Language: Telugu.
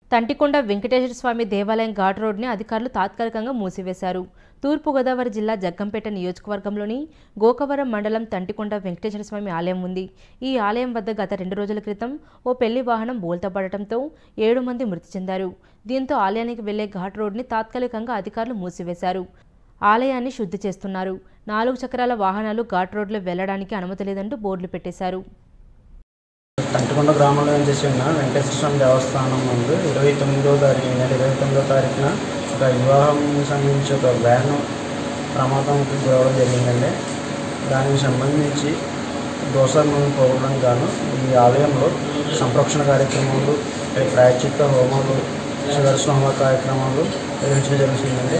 తంటికొండ వెంకటేశ్వర స్వామి దేవాలయం ఘాట్ రోడ్ని అధికారులు తాత్కాలికంగా మూసివేశారు తూర్పుగోదావరి జిల్లా జగ్గంపేట నియోజకవర్గంలోని గోకవరం మండలం తంటికొండ వెంకటేశ్వర స్వామి ఆలయం ఉంది ఈ ఆలయం వద్ద గత రెండు రోజుల క్రితం ఓ పెళ్లి వాహనం బోల్తపడటంతో ఏడు మంది మృతి చెందారు దీంతో ఆలయానికి వెళ్లే ఘాట్ రోడ్ని తాత్కాలికంగా అధికారులు మూసివేశారు ఆలయాన్ని శుద్ధి చేస్తున్నారు నాలుగు చక్రాల వాహనాలు ఘాట్ రోడ్లో వెళ్లడానికి అనుమతి లేదంటూ బోర్డులు పెట్టేశారు తంటికొండ గ్రామంలో ఏం చేసి ఉన్న వెంకటేశ్వర స్వామి దేవస్థానం ముందు ఇరవై తొమ్మిదో తారీఖు ఈ నెల ఇరవై తొమ్మిదో తారీఖున ఒక వివాహం సంబంధించి ఒక వ్యాన్ ప్రమాదంకి గురవడం జరిగిందండి దానికి సంబంధించి దోషాలను పోవడానికి గాను ఈ ఆలయంలో సంరక్షణ కార్యక్రమాలు ప్రాయచిత్త హోమాలు సుదర్శన హోమ కార్యక్రమాలు నిర్వహించడం జరుగుతుందండి